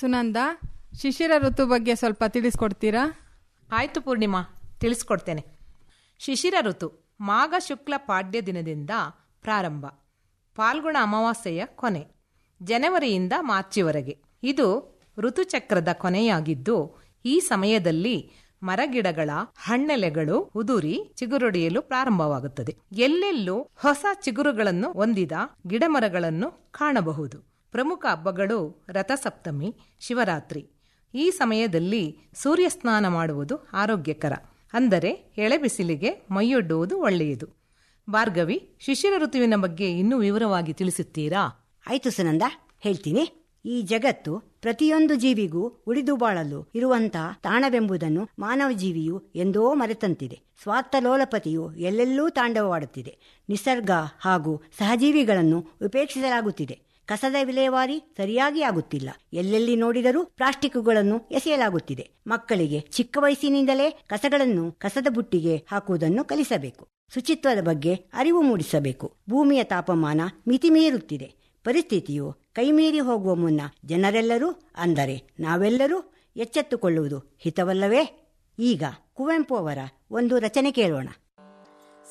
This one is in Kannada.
ಸುನಂದ ಶಿಶಿರ ಋತು ಬಗ್ಗೆ ಸ್ವಲ್ಪ ತಿಳಿಸ್ಕೊಡ್ತೀರಾ ಆಯ್ತು ಪೂರ್ಣಿಮಾ ತಿಳಿಸ್ಕೊಡ್ತೇನೆ ಶಿಶಿರ ಋತು ಮಾಘ ಶುಕ್ಲ ಪಾಡ್ಯ ದಿನದಿಂದ ಪ್ರಾರಂಭ ಪಾಲ್ಗುಣ ಅಮಾವಾಸ್ಯೆಯ ಕೊನೆ ಜನವರಿಯಿಂದ ಮಾರ್ಚಿವರೆಗೆ ಇದು ಋತುಚಕ್ರದ ಕೊನೆಯಾಗಿದ್ದು ಈ ಸಮಯದಲ್ಲಿ ಮರಗಿಡಗಳ ಹಣ್ಣೆಲೆಗಳು ಉದುರಿ ಚಿಗುರೊಡೆಯಲು ಪ್ರಾರಂಭವಾಗುತ್ತದೆ ಎಲ್ಲೆಲ್ಲೂ ಹೊಸ ಚಿಗುರುಗಳನ್ನು ಹೊಂದಿದ ಗಿಡಮರಗಳನ್ನು ಕಾಣಬಹುದು ಪ್ರಮುಖ ಹಬ್ಬಗಳು ರಥಸಪ್ತಮಿ ಶಿವರಾತ್ರಿ ಈ ಸಮಯದಲ್ಲಿ ಸೂರ್ಯ ಸ್ನಾನ ಮಾಡುವುದು ಆರೋಗ್ಯಕರ ಅಂದರೆ ಎಳೆ ಬಿಸಿಲಿಗೆ ಮೈಯೊಡ್ಡುವುದು ಒಳ್ಳೆಯದು ಭಾರ್ಗವಿ ಶಿಶಿರ ಋತುವಿನ ಬಗ್ಗೆ ಇನ್ನೂ ವಿವರವಾಗಿ ತಿಳಿಸುತ್ತೀರಾ ಆಯ್ತು ಸುನಂದ ಹೇಳ್ತೀನಿ ಈ ಜಗತ್ತು ಪ್ರತಿಯೊಂದು ಜೀವಿಗೂ ಉಳಿದು ಬಾಳಲು ಇರುವಂತಹ ತಾಣವೆಂಬುದನ್ನು ಮಾನವ ಜೀವಿಯು ಎಂದೋ ಮರೆತಂತಿದೆ ಸ್ವಾರ್ಥ ಲೋಲಪತಿಯು ಎಲ್ಲೆಲ್ಲೂ ತಾಂಡವವಾಡುತ್ತಿದೆ ನಿಸರ್ಗ ಹಾಗೂ ಸಹಜೀವಿಗಳನ್ನು ಉಪೇಕ್ಷಿಸಲಾಗುತ್ತಿದೆ ಕಸದ ವಿಲೇವಾರಿ ಸರಿಯಾಗಿ ಆಗುತ್ತಿಲ್ಲ ಎಲ್ಲೆಲ್ಲಿ ನೋಡಿದರೂ ಪ್ಲಾಸ್ಟಿಕ್ಗಳನ್ನು ಎಸೆಯಲಾಗುತ್ತಿದೆ ಮಕ್ಕಳಿಗೆ ಚಿಕ್ಕ ವಯಸ್ಸಿನಿಂದಲೇ ಕಸಗಳನ್ನು ಕಸದ ಬುಟ್ಟಿಗೆ ಹಾಕುವುದನ್ನು ಕಲಿಸಬೇಕು ಶುಚಿತ್ವದ ಬಗ್ಗೆ ಅರಿವು ಮೂಡಿಸಬೇಕು ಭೂಮಿಯ ತಾಪಮಾನ ಮಿತಿಮೀರುತ್ತಿದೆ ಪರಿಸ್ಥಿತಿಯು ಕೈಮೀರಿ ಹೋಗುವ ಮುನ್ನ ಜನರೆಲ್ಲರೂ ಅಂದರೆ ನಾವೆಲ್ಲರೂ ಎಚ್ಚೆತ್ತುಕೊಳ್ಳುವುದು ಹಿತವಲ್ಲವೇ ಈಗ ಕುವೆಂಪು ಅವರ ಒಂದು ರಚನೆ ಕೇಳೋಣ